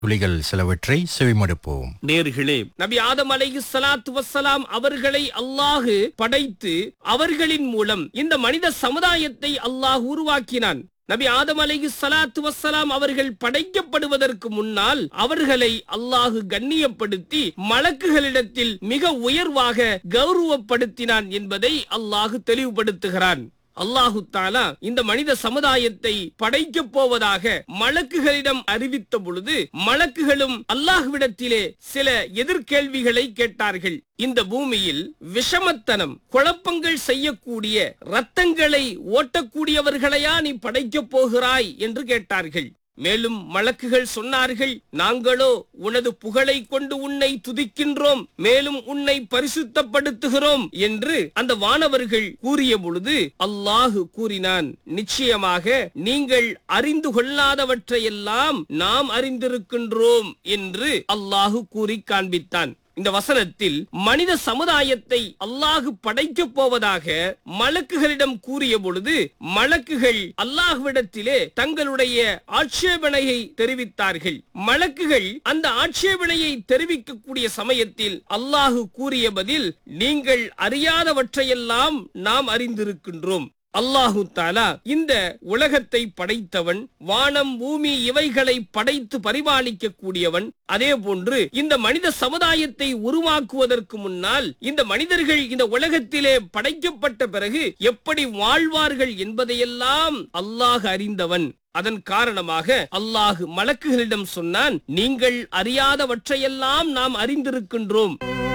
துளிகள் சிலவற்றை செவிமடுப்போம் நேர்களே நபி ஆதம் அலைஹி ஸலாத்து வஸ்ஸலாம் அவர்களை அல்லாஹு படைத்து அவர்களின் மூலம் இந்த மனித சமுதாயத்தை அல்லாஹ் உருவாக்கினான் நபி ஆதம் அலைஹி ஸலாத்து வஸ்ஸலாம் அவர்கள் படைக்கப்படுவதற்கு முன்னால் அவர்களை அல்லாஹு கண்ணியப்படுத்தி மலக்குகளிடத்தில் மிக உயர்வாக கௌரவப்படுத்தினான் என்பதை அல்லாஹு தெளிவுபடுத்துகிறான் அல்லாஹு தாலா இந்த மனித சமுதாயத்தை படைக்கப் போவதாக மலக்குகளிடம் அறிவித்த பொழுது மலக்குகளும் அல்லாஹ்விடத்திலே சில எதிர்கேள்விகளை கேட்டார்கள் இந்த பூமியில் விஷமத்தனம் குழப்பங்கள் செய்யக்கூடிய ரத்தங்களை ஓட்டக்கூடியவர்களையா நீ படைக்கப் போகிறாய் என்று கேட்டார்கள் மேலும் மலக்குகள் சொன்னார்கள் நாங்களோ உனது புகழை கொண்டு உன்னை துதிக்கின்றோம் மேலும் உன்னை பரிசுத்தப்படுத்துகிறோம் என்று அந்த வானவர்கள் கூறிய பொழுது அல்லாஹு கூறினான் நிச்சயமாக நீங்கள் அறிந்து கொள்ளாதவற்றையெல்லாம் நாம் அறிந்திருக்கின்றோம் என்று அல்லாஹு கூறி காண்பித்தான் இந்த வசனத்தில் மனித சமுதாயத்தை அல்லாஹு படைக்கப் போவதாக மலக்குகளிடம் கூறிய பொழுது மலக்குகள் அல்லாஹ்விடத்திலே தங்களுடைய ஆட்சேபனையை தெரிவித்தார்கள் மலக்குகள் அந்த ஆட்சேபனையை தெரிவிக்கக்கூடிய சமயத்தில் அல்லாஹு கூறிய பதில் நீங்கள் அறியாதவற்றையெல்லாம் நாம் அறிந்திருக்கின்றோம் அல்லாஹு தாலா இந்த உலகத்தை படைத்தவன் வானம் பூமி இவைகளை படைத்து பரிபாலிக்க கூடியவன் அதே போன்று இந்த மனித சமுதாயத்தை உருவாக்குவதற்கு முன்னால் இந்த மனிதர்கள் இந்த உலகத்திலே படைக்கப்பட்ட பிறகு எப்படி வாழ்வார்கள் என்பதையெல்லாம் அல்லாஹ் அறிந்தவன் அதன் காரணமாக அல்லாஹ் மலக்குகளிடம் சொன்னான் நீங்கள் அறியாதவற்றையெல்லாம் நாம் அறிந்திருக்கின்றோம்